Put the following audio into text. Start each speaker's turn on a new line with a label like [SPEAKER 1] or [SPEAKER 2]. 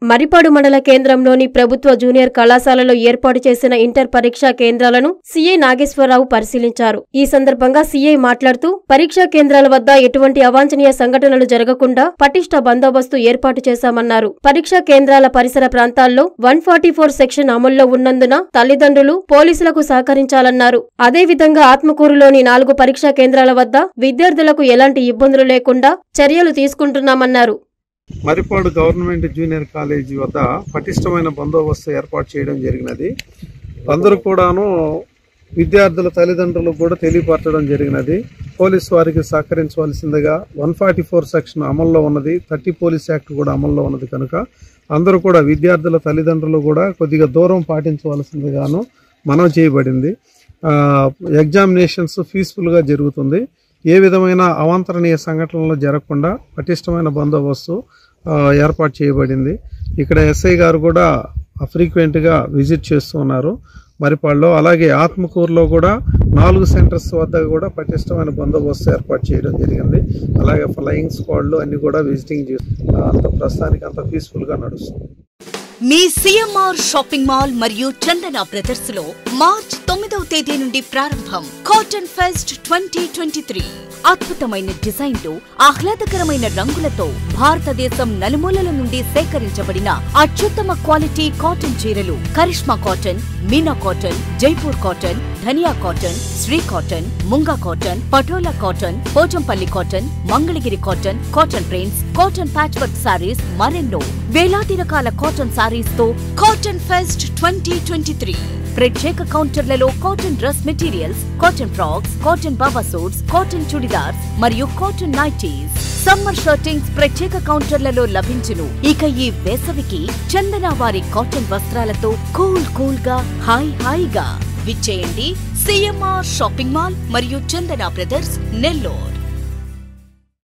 [SPEAKER 1] మరిపాడు మండల కేంద్రంలోని ప్రభుత్వ జూనియర్ కళాశాలలో ఏర్పాటు చేసిన ఇంటర్ పరీక్షా కేంద్రాలను సీఐ నాగేశ్వరరావు పరిశీలించారు ఈ సందర్భంగా సీఐ మాట్లాడుతూ పరీక్షా కేంద్రాల వద్ద ఎటువంటి అవాంఛనీయ సంఘటనలు జరగకుండా పటిష్ట బందోబస్తు ఏర్పాటు చేశామన్నారు పరీక్షా కేంద్రాల పరిసర ప్రాంతాల్లో వన్ ఫార్టీ ఫోర్ సెక్షన్ అమల్లో ఉన్నందున తల్లిదండ్రులు పోలీసులకు సహకరించాలన్నారు అదేవిధంగా ఆత్మకూరులోని నాలుగు పరీక్షా కేంద్రాల వద్ద విద్యార్థులకు ఎలాంటి ఇబ్బందులు లేకుండా చర్యలు తీసుకుంటున్నామన్నారు
[SPEAKER 2] మరిపాడు గవర్నమెంట్ జూనియర్ కాలేజీ వద్ద పటిష్టమైన బందోబస్తు ఏర్పాటు చేయడం జరిగినది అందరూ కూడాను విద్యార్థుల తల్లిదండ్రులకు కూడా తెలియపరచడం జరిగినది పోలీసు వారికి సహకరించవలసిందిగా వన్ ఫార్టీ ఫోర్ సెక్షన్ అమల్లో ఉన్నది థర్టీ పోలీస్ యాక్ట్ కూడా అమల్లో ఉన్నది కనుక అందరూ కూడా విద్యార్థుల తల్లిదండ్రులు కూడా కొద్దిగా దూరం పాటించవలసిందిగాను మనం చేయబడింది ఆ, ఎగ్జామినేషన్స్ పీస్ఫుల్గా జరుగుతుంది ఏ విధమైన అవాంతరణీయ సంఘటనలు జరగకుండా పటిష్టమైన బందోబస్తు ఆ, ఏర్పాటు చేయబడింది ఇక్కడ ఎస్ఐ గారు కూడా ఫ్రీక్వెంట్గా విజిట్ చేస్తూ ఉన్నారు మరిపాడులో అలాగే ఆత్మకూరులో కూడా నాలుగు సెంటర్స్ వద్ద కూడా పటిష్టమైన బందోబస్తు ఏర్పాటు చేయడం జరిగింది అలాగే ఫ్లయింగ్ స్క్వాడ్లు అన్ని కూడా విజిటింగ్ చేస్తూ అంత ప్రస్తుతానికి అంత పీస్ఫుల్గా నడుస్తుంది
[SPEAKER 3] మీ సిఎంఆర్ షాపింగ్ మాల్ మరియు చందన బ్రదర్స్ లో మార్చ్ తొమ్మిదవ తేదీ నుండి ప్రారంభం cotton fest twenty twenty three అద్భుతమైన డిజైన్లు ఆహ్లాదకరమైన రంగులతో భారతదేశం నలుమూలల నుండి సేకరించబడిన అత్యుత్తమ క్వాలిటీ కాటన్ చీరలు Karishma cotton Meena cotton Jaipur cotton Dhaniya cotton Shri cotton Munga cotton Patola cotton Pochampally cotton Mangalagiri cotton cotton prints cotton patch work sarees మరెన్నో వేలాది రకాల కాటన్ సారీస్ తో cotton fest twenty twenty three ప్రత్యేక కౌంటర్లలో cotton dress materials cotton frocks cotton baba suits cotton churidars మరియు cotton nighties summer shirtings ప్రత్యేక కౌంటర్లలో లభించును ఇక ఈ వేసవికి చందన వారి కాటన్ వస్త్రాలతో కూల్ కూల్ గా హాయ్ హాయిగా విచ్చేయండి సిఎంఆర్ షాపింగ్ మాల్ మరియు చందన బ్రదర్స్ నెల్లూరు